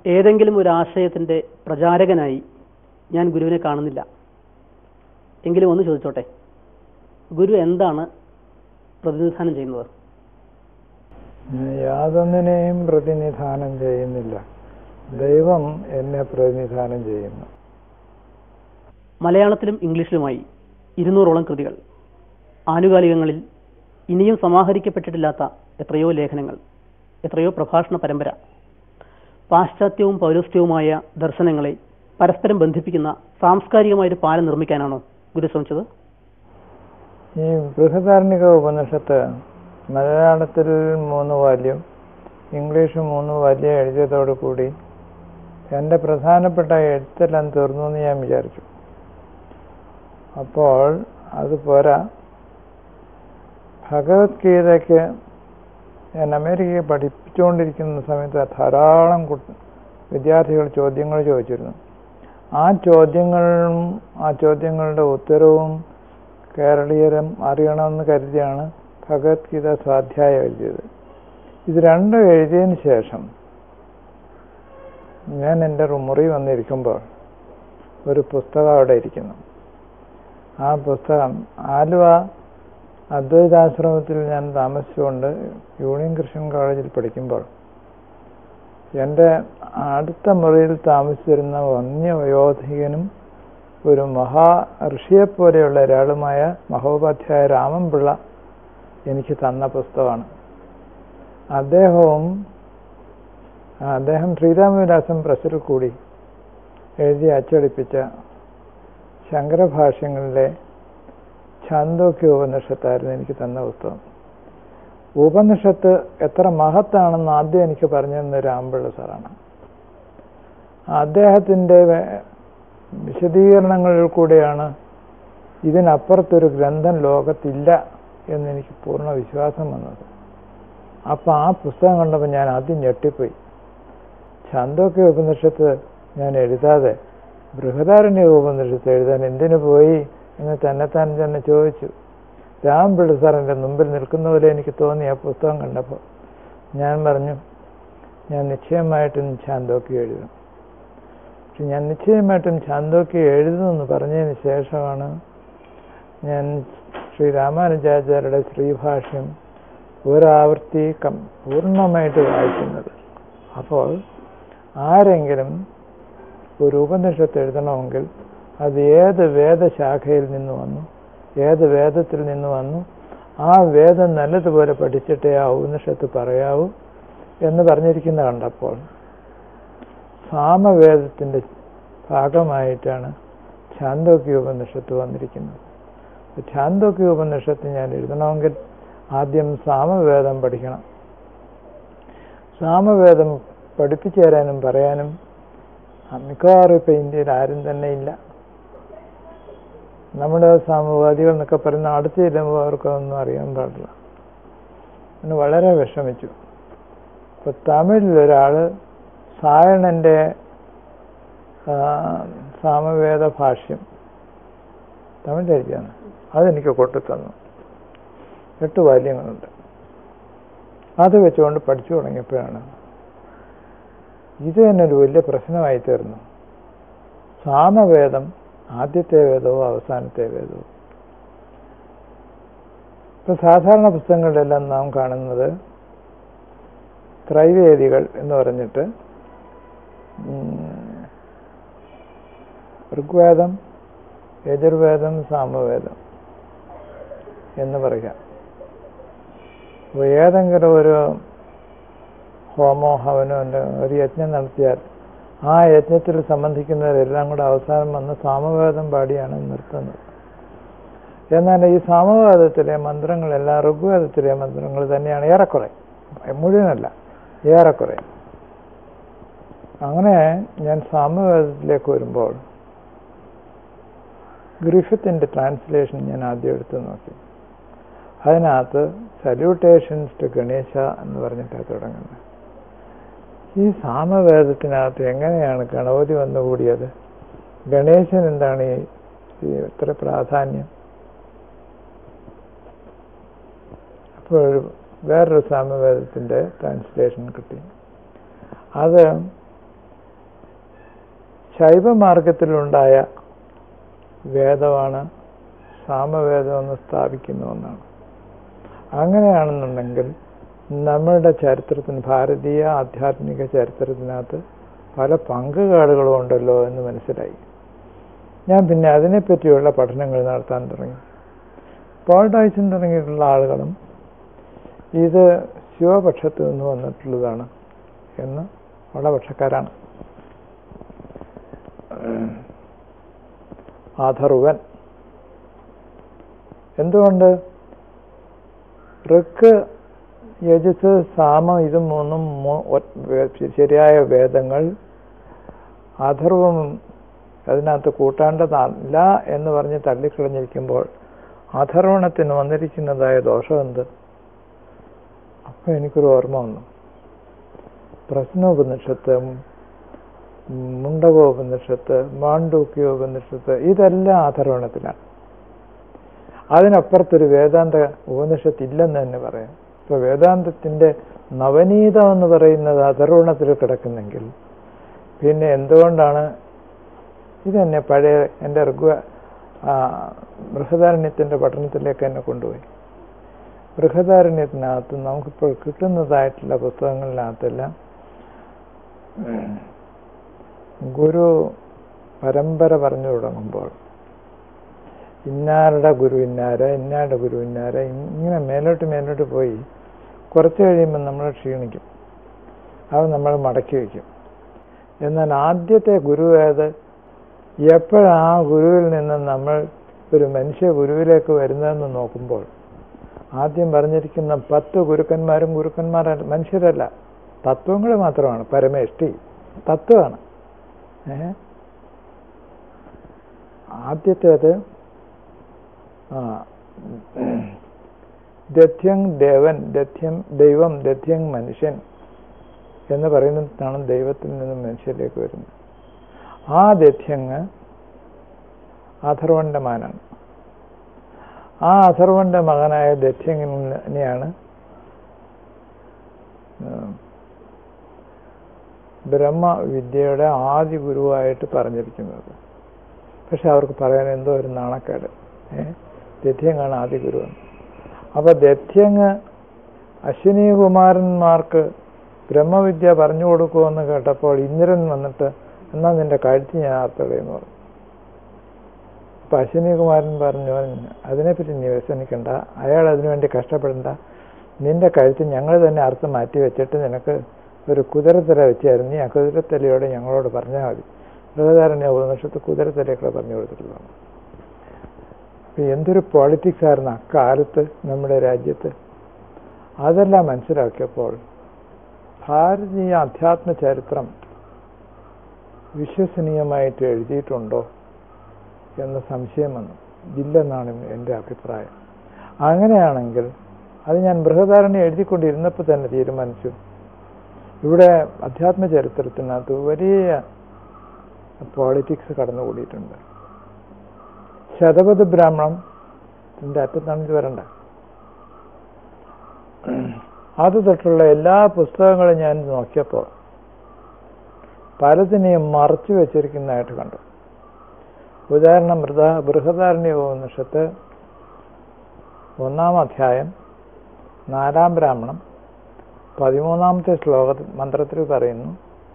ഏതെങ്കിലും ഒരു ആശയത്തിൻ്റെ പ്രചാരകനായി ഞാൻ ഗുരുവിനെ കാണുന്നില്ല എങ്കിലും ഒന്ന് ചോദിച്ചോട്ടെ ഗുരു എന്താണ് പ്രതിനിധാനം ചെയ്യുന്നത് ഞാൻ യാതൊന്നിനെയും പ്രതിനിധാനം ചെയ്യുന്നില്ല ദൈവം എന്നെ പ്രതിനിധാനം ചെയ്യുന്നു മലയാളത്തിലും ഇംഗ്ലീഷിലുമായി ഇരുന്നൂറോളം കൃതികൾ ആനുകാലികങ്ങളിൽ ഇനിയും സമാഹരിക്കപ്പെട്ടിട്ടില്ലാത്ത എത്രയോ ലേഖനങ്ങൾ എത്രയോ പ്രഭാഷണ പരമ്പര പാശ്ചാത്യവും പൗരസ്ത്യവുമായ ദർശനങ്ങളെ പരസ്പരം ബന്ധിപ്പിക്കുന്ന സാംസ്കാരികമായൊരു പാലം നിർമ്മിക്കാനാണോ ഗുരു ശ്രമിച്ചത് ഈ ബൃഹദാരണിക ഉപനിഷത്ത് മലയാളത്തിൽ മൂന്ന് വാല്യം ഇംഗ്ലീഷ് മൂന്ന് വാല്യം എഴുതിയതോടു കൂടി എൻ്റെ പ്രധാനപ്പെട്ട എഴുത്തെല്ലാം തീർന്നു എന്ന് ഞാൻ വിചാരിച്ചു അപ്പോൾ അത് പോരാ ഭഗവത്ഗീതയ്ക്ക് ഞാൻ അമേരിക്കയിൽ പഠിപ്പിച്ചുകൊണ്ടിരിക്കുന്ന സമയത്ത് ധാരാളം കുട്ടി വിദ്യാർത്ഥികൾ ചോദ്യങ്ങൾ ചോദിച്ചിരുന്നു ആ ചോദ്യങ്ങളും ആ ചോദ്യങ്ങളുടെ ഉത്തരവും കേരളീയരും അറിയണമെന്ന് കരുതിയാണ് ഭഗവത്ഗീത സ്വാധ്യായം എഴുതിയത് ഇത് രണ്ടും എഴുതിയതിന് ശേഷം ഞാൻ എൻ്റെ മുറി വന്നിരിക്കുമ്പോൾ ഒരു പുസ്തകം അവിടെ ഇരിക്കുന്നു ആ പുസ്തകം ആലുവ അദ്വൈതാശ്രമത്തിൽ ഞാൻ താമസിച്ചുകൊണ്ട് യൂണിയൻ ക്രിസ്ത്യൻ കോളേജിൽ പഠിക്കുമ്പോൾ എൻ്റെ അടുത്ത മുറിയിൽ താമസിച്ചിരുന്ന വന്യവയോധികനും ഒരു മഹാ ഋഷിയെപ്പോലെയുള്ള ഒരാളുമായ മഹോപാധ്യായ രാമൻപിള്ള എനിക്ക് തന്ന പുസ്തകമാണ് അദ്ദേഹവും അദ്ദേഹം ശ്രീരാമവിലാസം പ്രസിൽ കൂടി എഴുതി അച്ചടിപ്പിച്ച ശങ്കരഭാഷ്യങ്ങളിലെ ഛാന്തോക്യ ഉപനിഷത്തായിരുന്നു എനിക്ക് തന്ന പുസ്തകം ഉപനിഷത്ത് എത്ര മഹത്താണെന്ന് ആദ്യം എനിക്ക് പറഞ്ഞു തന്ന രാമപിള്ള സാറാണ് അദ്ദേഹത്തിൻ്റെ വിശദീകരണങ്ങളിൽ കൂടെയാണ് ഇതിനപ്പുറത്തൊരു ഗ്രന്ഥം ലോകത്തില്ല എന്നെനിക്ക് പൂർണ്ണ വിശ്വാസം വന്നത് അപ്പം ആ പുസ്തകം കണ്ടപ്പോൾ ഞാൻ ആദ്യം ഞെട്ടിപ്പോയി ഛാന്തോക്യ ഉപനിഷത്ത് ഞാൻ എഴുതാതെ ബൃഹദാരണ്യ ഉപനിഷത്ത് എഴുതാൻ എന്തിനു പോയി എന്ന് തന്നെത്താൻ തന്നെ ചോദിച്ചു രാമപിള്ള സാർ എൻ്റെ മുമ്പിൽ നിൽക്കുന്ന പോലെ എനിക്ക് തോന്നി ആ പുസ്തകം കണ്ടപ്പോൾ ഞാൻ പറഞ്ഞു ഞാൻ നിശ്ചയമായിട്ടും ഛാന്തോക്യ എഴുതും പക്ഷെ ഞാൻ നിശ്ചയമായിട്ടും ഛാന്തോക്യ എഴുതുമെന്ന് പറഞ്ഞതിന് ശേഷമാണ് ഞാൻ ശ്രീ രാമാനുജാചാര്യരുടെ ശ്രീഭാഷ്യം ഒരാവർത്തി കം പൂർണ്ണമായിട്ട് വായിക്കുന്നത് അപ്പോൾ ആരെങ്കിലും ഒരു ഉപനിഷത്ത് എഴുതണമെങ്കിൽ അത് ഏത് വേദശാഖയിൽ നിന്ന് വന്നു ഏത് വേദത്തിൽ നിന്ന് വന്നു ആ വേദം നല്ലതുപോലെ പഠിച്ചിട്ടേ ആ ഉപനിഷത്ത് പറയാവൂ എന്ന് പറഞ്ഞിരിക്കുന്ന കണ്ടപ്പോൾ സാമവേദത്തിൻ്റെ ഭാഗമായിട്ടാണ് ഛാന്തോക്യ ഉപനിഷത്ത് വന്നിരിക്കുന്നത് ഛാന്തോക്യ ഉപനിഷത്ത് ഞാൻ എഴുതണമെങ്കിൽ ആദ്യം സാമവേദം പഠിക്കണം സാമവേദം പഠിപ്പിച്ചു തരാനും പറയാനും മിക്കവാറും ഇപ്പം ഇന്ത്യയിൽ ആരും തന്നെ ഇല്ല നമ്മുടെ സാമവാദികൾ എന്നൊക്കെ പറയുന്ന അടുത്ത് ചെല്ലുമ്പോൾ അവർക്കൊന്നും അറിയാൻ പാടില്ല അങ്ങനെ വളരെ വിഷമിച്ചു ഇപ്പൊ തമിഴിൽ ഒരാൾ സായണന്റെ സാമവേദ ഭാഷ്യം തമിഴ് എഴുതിയാണ് അതെനിക്ക് കൊണ്ടുതന്നു എട്ട് ബാല്യങ്ങളുണ്ട് അത് വെച്ചുകൊണ്ട് പഠിച്ചു തുടങ്ങിയപ്പോഴാണ് ഇത് തന്നെ ഒരു വലിയ പ്രശ്നമായി തീർന്നു സാമവേദം ആദ്യത്തെ വേദവും അവസാനത്തെ വേദവും ഇപ്പൊ സാധാരണ പുസ്തകങ്ങളിലെല്ലാം നാം കാണുന്നത് ത്രൈവേദികൾ എന്ന് പറഞ്ഞിട്ട് ഋഗ്വേദം യജുർവേദം സാമവേദം എന്ന് പറയാം അപ്പോൾ ഏതെങ്കിലും ഒരു ഹോമോ ഹവനോ ഒരു യജ്ഞം നടത്തിയാൽ ആ യജ്ഞത്തിൽ സംബന്ധിക്കുന്നവരെല്ലാം കൂടെ അവസാനം വന്ന് സാമവേദം പാടിയാണ് നിർത്തുന്നത് എന്നാൽ ഈ സാമവേദത്തിലെ മന്ത്രങ്ങളെല്ലാം ഋഗ്വേദത്തിലെ മന്ത്രങ്ങൾ തന്നെയാണ് ഏറെക്കുറെ മുഴുവനല്ല ഏറെക്കുറെ അങ്ങനെ ഞാൻ സാമവേദത്തിലേക്ക് വരുമ്പോൾ ഗ്രിഫിത്തിൻ്റെ ട്രാൻസ്ലേഷൻ ഞാൻ ആദ്യം എടുത്തു നോക്കി അതിനകത്ത് സല്യൂട്ടേഷൻസ് ടു ഗണേശ എന്ന് പറഞ്ഞിട്ടാണ് തുടങ്ങുന്നത് ഈ സാമവേദത്തിനകത്ത് എങ്ങനെയാണ് ഗണപതി വന്നുകൂടിയത് ഗണേശൻ എന്താണ് ഈ ഇത്ര പ്രാധാന്യം അപ്പോൾ വേറൊരു സാമവേദത്തിൻ്റെ ട്രാൻസ്ലേഷൻ കിട്ടി അത് ശൈവമാർഗത്തിലുണ്ടായ വേദമാണ് സാമവേദമെന്ന് സ്ഥാപിക്കുന്ന ഒന്നാണ് അങ്ങനെയാണെന്നുണ്ടെങ്കിൽ നമ്മളുടെ ചരിത്രത്തിന് ഭാരതീയ ആധ്യാത്മിക ചരിത്രത്തിനകത്ത് പല പങ്കുകാടുകളും ഉണ്ടല്ലോ എന്ന് മനസ്സിലായി ഞാൻ പിന്നെ അതിനെപ്പറ്റിയുള്ള പഠനങ്ങൾ നടത്താൻ തുടങ്ങി പോൾ ഡൈസൺ തുടങ്ങിയിട്ടുള്ള ആളുകളും ഇത് ശിവപക്ഷത്ത് നിന്ന് വന്നിട്ടുള്ളതാണ് എന്ന് ഉള്ള പക്ഷക്കാരാണ് ആധർവൻ എന്തുകൊണ്ട് ഋക്ക് യജസ് സാമം ഇത് മൂന്നും മൂ- ഒ- വേ- ശരിയായ വേദങ്ങൾ അഥർവം അതിനകത്ത് കൂട്ടാണ്ടതല്ല എന്ന് പറഞ്ഞ് തള്ളിക്കളഞ്ഞിരിക്കുമ്പോൾ അഥർവണത്തിന് വന്നിരിക്കുന്നതായ ദോഷം എന്ത് അപ്പൊ എനിക്കൊരു ഓർമ്മ വന്നു പ്രശ്നോപനിഷത്ത് മുണ്ടകോപനിഷത്ത് മാണ്ഡൂക്യോപനിഷത്ത് ഇതെല്ലാം അഥർവണത്തിലാണ് അതിനപ്പുറത്തൊരു വേദാന്ത ഉപനിഷത്ത് ഇല്ലെന്ന് തന്നെ പറയാം ഇപ്പൊ വേദാന്തത്തിന്റെ നവനീതം എന്ന് പറയുന്നത് അഥർവണത്തിൽ കിടക്കുന്നെങ്കിൽ പിന്നെ എന്തുകൊണ്ടാണ് ഇതെന്നെ പഴയ എൻ്റെ ഋഗ്വ ആ, ബൃഹദാരണ്യത്തിന്റെ പഠനത്തിലേക്ക് എന്നെ കൊണ്ടുപോയി ബൃഹദാരണ്യത്തിനകത്ത് നമുക്കിപ്പോൾ കിട്ടുന്നതായിട്ടുള്ള പുസ്തകങ്ങളിനകത്തെല്ലാം ഗുരു പരമ്പര പറഞ്ഞു തുടങ്ങുമ്പോൾ ഇന്നാരുടെ ഗുരു ഇന്നാര് ഇന്നാരുടെ ഗുരു ഇന്നാര് ഇങ്ങനെ മേലോട്ട് മേലോട്ട് പോയി കുറച്ച് കഴിയുമ്പോൾ നമ്മൾ ക്ഷീണിക്കും അത് നമ്മൾ മടക്കി വയ്ക്കും എന്നാൽ ആദ്യത്തെ ഗുരു ഏത് എപ്പോഴാ ആ ഗുരുവിൽ നിന്ന് നമ്മൾ ഒരു മനുഷ്യ ഗുരുവിലേക്ക് വരുന്നതെന്ന് നോക്കുമ്പോൾ ആദ്യം പറഞ്ഞിരിക്കുന്ന പത്ത് ഗുരുക്കന്മാരും ഗുരുക്കന്മാര മനുഷ്യരല്ല തത്വങ്ങൾ മാത്രമാണ് പരമേഷ്ടി തത്വമാണ് ഏ ആദ്യത്തേത് ആ ദധ്യം ദേവൻ ദധ്യം ദൈവം ദധ്യം മനുഷ്യൻ എന്ന് പറയുന്നതാണ് ദൈവത്തിൽ നിന്നും മനുഷ്യരിലേക്ക് വരുന്നത് ആ ദധ്യങ്ങ് അഥർവന്റെ മകനാണ് ആ അഥർവന്റെ മകനായ ദധ്യങ്ങിനെയാണ് ബ്രഹ്മവിദ്യയുടെ ആദ്യ ഗുരുവായിട്ട് പറഞ്ഞിരിക്കുന്നത് പക്ഷെ അവർക്ക് പറയാൻ എന്തോ ഒരു നാണക്കേട് ഏഹ് ദധ്യങ്ങാണ് ആദ്യ ഗുരു അപ്പൊ ദധ്യങ്ങ് അശ്വിനി കുമാരന്മാർക്ക് ബ്രഹ്മവിദ്യ പറഞ്ഞു കൊടുക്കുമെന്ന് കേട്ടപ്പോൾ ഇന്ദ്രൻ വന്നിട്ട് എന്നാ നിന്റെ കഴുത്തി ഞാൻ അർത്ഥതയെന്ന് പറഞ്ഞു അപ്പൊ അശ്വിനി കുമാരൻ പറഞ്ഞു അതിനെപ്പറ്റി നീ വ്യസനിക്കണ്ട അയാൾ അതിനുവേണ്ടി കഷ്ടപ്പെടണ്ട നിന്റെ കഴുത്ത് ഞങ്ങൾ തന്നെ അർത്ഥം മാറ്റി വെച്ചിട്ട് നിനക്ക് ഒരു കുതിരത്തല വെച്ചായിരുന്നു നീ ആ കുതിരത്തലയോട് ഞങ്ങളോട് പറഞ്ഞാൽ മതി ബൃഹധാരണ്യ ഉപനിഷത്ത് കുതിരത്തലയൊക്കെ പറഞ്ഞു കൊടുത്തിട്ടുള്ളതാണ് അപ്പൊ എന്തൊരു പോളിറ്റിക്സ് ആയിരുന്നു അക്കാലത്ത് നമ്മുടെ രാജ്യത്ത് അതെല്ലാം മനസ്സിലാക്കിയപ്പോൾ ഭാരതീയ അധ്യാത്മ ചരിത്രം വിശ്വസനീയമായിട്ട് എഴുതിയിട്ടുണ്ടോ എന്ന സംശയം വന്നു ഇല്ലെന്നാണ് എൻ്റെ അഭിപ്രായം അങ്ങനെയാണെങ്കിൽ അത് ഞാൻ ബൃഹധാരണ എഴുതിക്കൊണ്ടിരുന്നപ്പോൾ തന്നെ തീരുമാനിച്ചു ഇവിടെ അധ്യാത്മ ചരിത്രത്തിനകത്ത് വലിയ പോളിറ്റിക്സ് കടന്നുകൂടിയിട്ടുണ്ട് ശതപഥ ബ്രാഹ്മണത്തിന്റെ അറ്റത്താണ് ഇത് വരണ്ട അത് തൊട്ടുള്ള എല്ലാ പുസ്തകങ്ങളും ഞാൻ നോക്കിയപ്പോൾ പലതിനെയും മറച്ചു വെച്ചിരിക്കുന്നതായിട്ട് കണ്ടു ഉദാഹരണം മൃത ബൃഹദാരണ്യ ഉപനിഷത്ത് ഒന്നാം അധ്യായം നാലാം ബ്രാഹ്മണം പതിമൂന്നാമത്തെ ശ്ലോക മന്ത്രത്തിൽ പറയുന്നു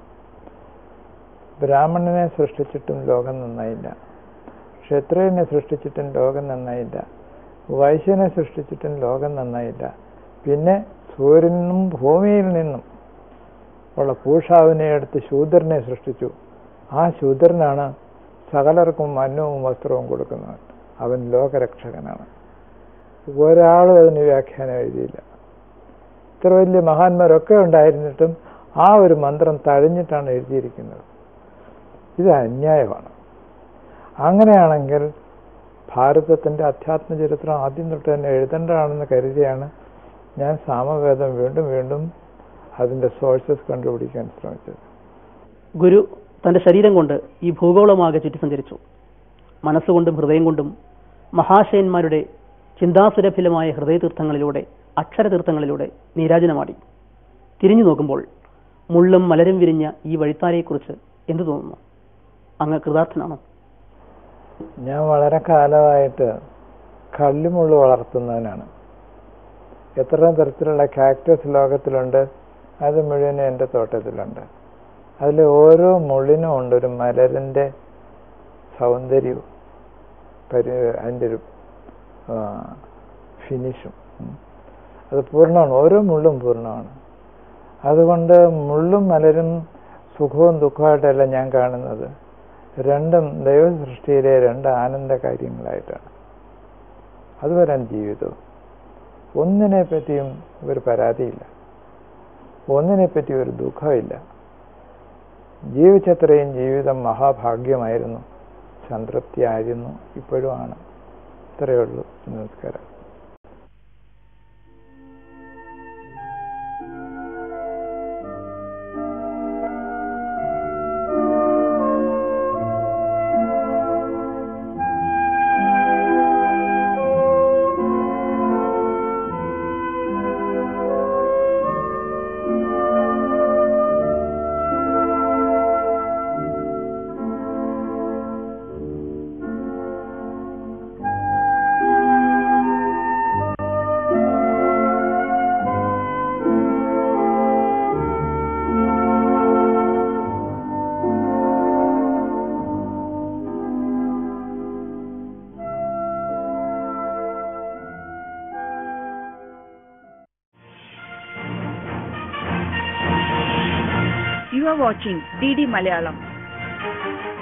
ബ്രാഹ്മണനെ സൃഷ്ടിച്ചിട്ടും ലോകം നന്നായില്ല ക്ഷത്രിയനെ സൃഷ്ടിച്ചിട്ടും ലോകം നന്നായില്ല വൈശ്യനെ സൃഷ്ടിച്ചിട്ടും ലോകം നന്നായില്ല പിന്നെ സൂര്യനും ഭൂമിയിൽ നിന്നും ഉള്ള പൂഷാവിനെ എടുത്ത് ശൂദ്രനെ സൃഷ്ടിച്ചു ആ ശൂദ്രനാണ് സകലർക്കും അന്നവും വസ്ത്രവും കൊടുക്കുന്നത് അവൻ ലോകരക്ഷകനാണ് ഒരാളും അതിന് വ്യാഖ്യാനം എഴുതിയില്ല ഇത്ര വലിയ മഹാന്മാരൊക്കെ ഉണ്ടായിരുന്നിട്ടും ആ ഒരു മന്ത്രം തഴഞ്ഞിട്ടാണ് എഴുതിയിരിക്കുന്നത് ഇത് അന്യായമാണ് അങ്ങനെയാണെങ്കിൽ ഭാരതത്തിന്റെ അധ്യാത്മ ചരിത്രം ആദ്യം തൊട്ട് തന്നെ എഴുതേണ്ടതാണെന്ന് കരുതിയാണ് ഞാൻ സാമവേദം വീണ്ടും വീണ്ടും അതിന്റെ സോഴ്സസ് കണ്ടുപിടിക്കാൻ ശ്രമിച്ചത് ഗുരു തന്റെ ശരീരം കൊണ്ട് ഈ ഭൂഗോളമാകെ ചുറ്റി സഞ്ചരിച്ചു മനസ്സുകൊണ്ടും ഹൃദയം കൊണ്ടും മഹാശയന്മാരുടെ ചിന്താസുരഭിലമായ ഹൃദയതീർത്ഥങ്ങളിലൂടെ അക്ഷരതീർത്ഥങ്ങളിലൂടെ നീരാജനമാടി തിരിഞ്ഞു നോക്കുമ്പോൾ മുള്ളും മലരും വിരിഞ്ഞ ഈ വഴിത്താരയെക്കുറിച്ച് എന്തു തോന്നുന്നു അങ്ങ് കൃതാർത്ഥനാണോ ഞാൻ വളരെ കാലമായിട്ട് കള്ളിമുള്ള് വളർത്തുന്നവനാണ് എത്ര തരത്തിലുള്ള കാക്ടസ് ലോകത്തിലുണ്ട് അത് മുഴുവനും എൻ്റെ തോട്ടത്തിലുണ്ട് അതിൽ ഓരോ മുള്ളിനും ഉണ്ട് ഒരു മലരിൻ്റെ സൗന്ദര്യവും പരി അതിൻ്റെ ഒരു ഫിനിഷും അത് പൂർണ്ണമാണ് ഓരോ മുള്ളും പൂർണ്ണമാണ് അതുകൊണ്ട് മുള്ളും മലരും സുഖവും ദുഃഖമായിട്ടല്ല ഞാൻ കാണുന്നത് രണ്ടും ദൈവ സൃഷ്ടിയിലെ രണ്ട് ആനന്ദ കാര്യങ്ങളായിട്ടാണ് അതുവരാൻ ജീവിതവും ഒന്നിനെ പറ്റിയും ഒരു പരാതിയില്ല ഒന്നിനെ പറ്റി ഒരു ദുഃഖമില്ല ജീവിച്ചത്രയും ജീവിതം മഹാഭാഗ്യമായിരുന്നു സംതൃപ്തിയായിരുന്നു ഇപ്പോഴും ആണ് ഇത്രയേ ഉള്ളൂ നമസ്കാരം You are watching DD Malayalam.